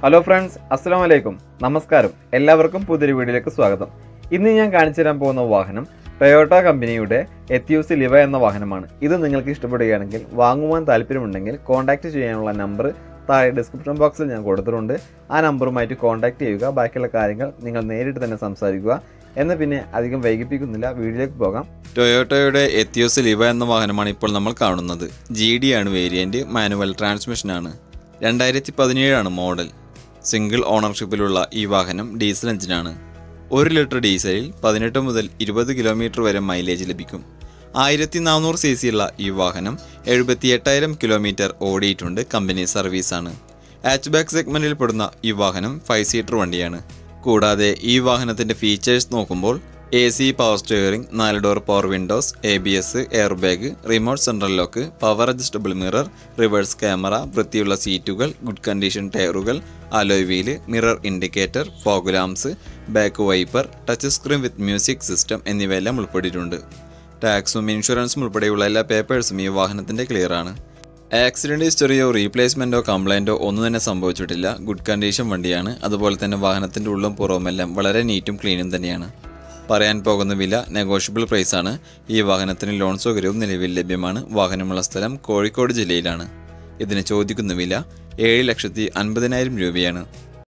hello friends അസ്സാം വലൈക്കും നമസ്കാരം എല്ലാവർക്കും പുതിയൊരു വീഡിയോയിലേക്ക് സ്വാഗതം ഇന്ന് ഞാൻ കാണിച്ചു തരാൻ പോകുന്ന വാഹനം ടൊയോട്ട കമ്പനിയുടെ എത്യൂസ് ലിവ എന്ന വാഹനമാണ് ഇത് നിങ്ങൾക്ക് ഇഷ്ടപ്പെടുകയാണെങ്കിൽ വാങ്ങുവാൻ താല്പര്യമുണ്ടെങ്കിൽ കോൺടാക്റ്റ് ചെയ്യാനുള്ള നമ്പർ താഴെ ഡിസ്ക്രിപ്ഷൻ ബോക്സിൽ ഞാൻ കൊടുത്തിട്ടുണ്ട് ആ നമ്പറുമായിട്ട് കോൺടാക്റ്റ് ചെയ്യുക ബാക്കിയുള്ള കാര്യങ്ങൾ നിങ്ങൾ നേരിട്ട് തന്നെ സംസാരിക്കുക എന്ന് പിന്നെ അധികം വൈകിപ്പിക്കുന്നില്ല വീഡിയോയിലേക്ക് പോകാം ടൊയോട്ടോയുടെ എത്തിയോസ് ലിവ എന്ന വാഹനമാണ് ഇപ്പോൾ നമ്മൾ കാണുന്നത് ജി ഡി ആണ് വേരിയൻറ്റ് മാനുവൽ ട്രാൻസ്മിഷനാണ് രണ്ടായിരത്തി പതിനേഴാണ് മോഡൽ സിംഗിൾ ഓണർഷിപ്പിലുള്ള ഈ വാഹനം ഡീസൽ എഞ്ചിനാണ് ഒരു ലിറ്റർ ഡീസലിൽ പതിനെട്ട് മുതൽ ഇരുപത് കിലോമീറ്റർ വരെ മൈലേജ് ലഭിക്കും ആയിരത്തി നാനൂറ് സി സി ഉള്ള ഈ വാഹനം എഴുപത്തി എട്ടായിരം കിലോമീറ്റർ ഓടിയിട്ടുണ്ട് കമ്പനി സർവീസാണ് ഹാച്ച് ബാക്ക് സെഗ്മെൻറ്റിൽ പെടുന്ന ഈ വാഹനം ഫൈവ് സീറ്റർ വണ്ടിയാണ് കൂടാതെ ഈ വാഹനത്തിൻ്റെ ഫീച്ചേഴ്സ് നോക്കുമ്പോൾ എ സി പവർ സ്റ്റിയറിംഗ് നാല് door power windows A B S air bag remote central lock power adjustable mirror reverse camera വൃത്തിയുള്ള സീറ്റുകൾ ഗുഡ് കണ്ടീഷൻ ടയറുകൾ alloy wheel mirror indicator fog lamps back wiper touch screen with music system എന്നിവയെല്ലാം ഉൾപ്പെട്ടിട്ടുണ്ട് ടാക്സും ഇൻഷുറൻസും ഉൾപ്പെടെയുള്ള എല്ലാ പേപ്പേഴ്സും ഈ വാഹനത്തിൻ്റെ ക്ലിയർ ആണ് ആക്സിഡൻറ്റ് ഹിസ്റ്ററിയോ റീപ്ലേസ്മെൻറ്റോ കംപ്ലൈൻറ്റോ ഒന്നും തന്നെ സംഭവിച്ചിട്ടില്ല ഗുഡ് കണ്ടീഷൻ വണ്ടിയാണ് അതുപോലെ തന്നെ വാഹനത്തിൻ്റെ ഉള്ളും പുറവുമെല്ലാം വളരെ നീറ്റും ക്ലീനും തന്നെയാണ് പറയാൻ പോകുന്ന വില നെഗോഷ്യബിൾ പ്രൈസാണ് ഈ വാഹനത്തിന് ലോൺ സൗകര്യവും നിലവിൽ ലഭ്യമാണ് വാഹനമുള്ള സ്ഥലം കോഴിക്കോട് ജില്ലയിലാണ് ഇതിന് ചോദിക്കുന്ന വില ഏഴ് ലക്ഷത്തി അൻപതിനായിരം രൂപയാണ്